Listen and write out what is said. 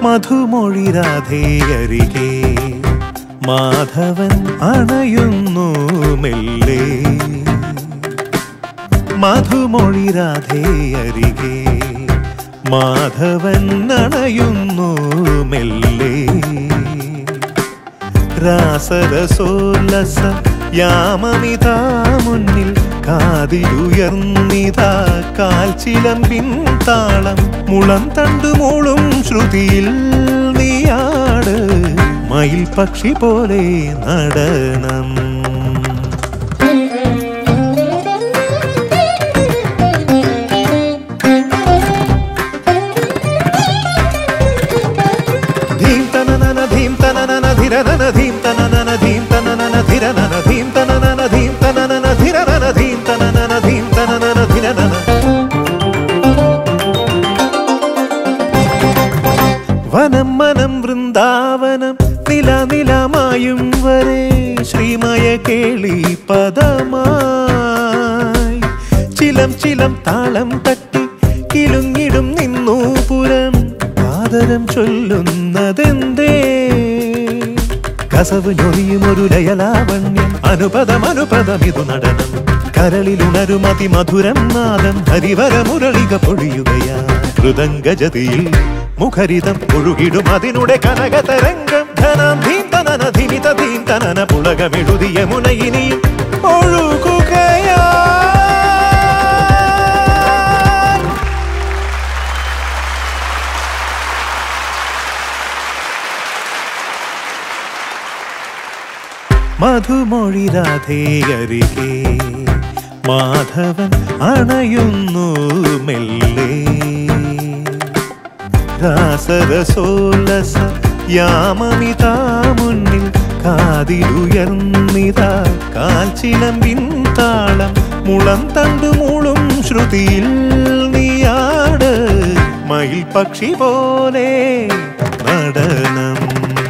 മധുമൊഴി രാധേയരികെ മാധവൻ അണയുന്നു മെല്ലെ മധുമൊഴി രാധേയരികെ മാധവൻ അണയുന്നു മെല്ലെ രാസരസോല്ലസ യാമമിതാ മുന്നിൽ കാതിലുയർന്നിതാ കാൽച്ചിലമ്പിൻ താളം മുളം തണ്ടുമൂളും ശ്രുതിയിൽ നീയാട് മയിൽ പക്ഷി പോലെ നടനം ധീം തനനന ധീം തനനന ധിരനന ധീം തനനന ധീം തനനന ധിരനന ധീം തനനന ധീം തനനന ധിരനന ധീം തനനന ധീം തനനന ധിരനന വനം മനം വൃന്ദാവനം നില നിലമായും വരെ ശ്രീമയ കേളി പദമായി ചിലം ചിലം താളം തട്ടി കിലുങ്ങിടും നിന്നു പുരം ആദരം ചൊല്ലുന്നതെന്തേ കസവ് ഞൊറിയും ഒരു ലയലാവണ്യം അനുപദം അനുപദം ഇതു നടനം കരളിലുണരും അതിമധുരം നാദം ഹരിവര മുരളിക പൊഴിയുകയാ മൃദംഗജതിയിൽ മുഖരിതം ഒഴുകിടും അതിനുടെ കനകതരംഗം ധനം ധീം തനന ധിമിത ധീം തനന പുളകമെഴുതിയ മുനയിനിയും ഒഴുകുകയാ മധുമൊഴി രാധേയരികെ മാധവൻ അണയുന്നു മെല്ലെ രാസരസോല്ലസ യാമമിതാ മുന്നിൽ കാതിലുയർന്നിതാ കാൽച്ചിലമ്പിൻ താളം മുളം തണ്ടുമൂളും ശ്രുതിയിൽ നീയാട് മയിൽ പക്ഷി പോലെ നടനം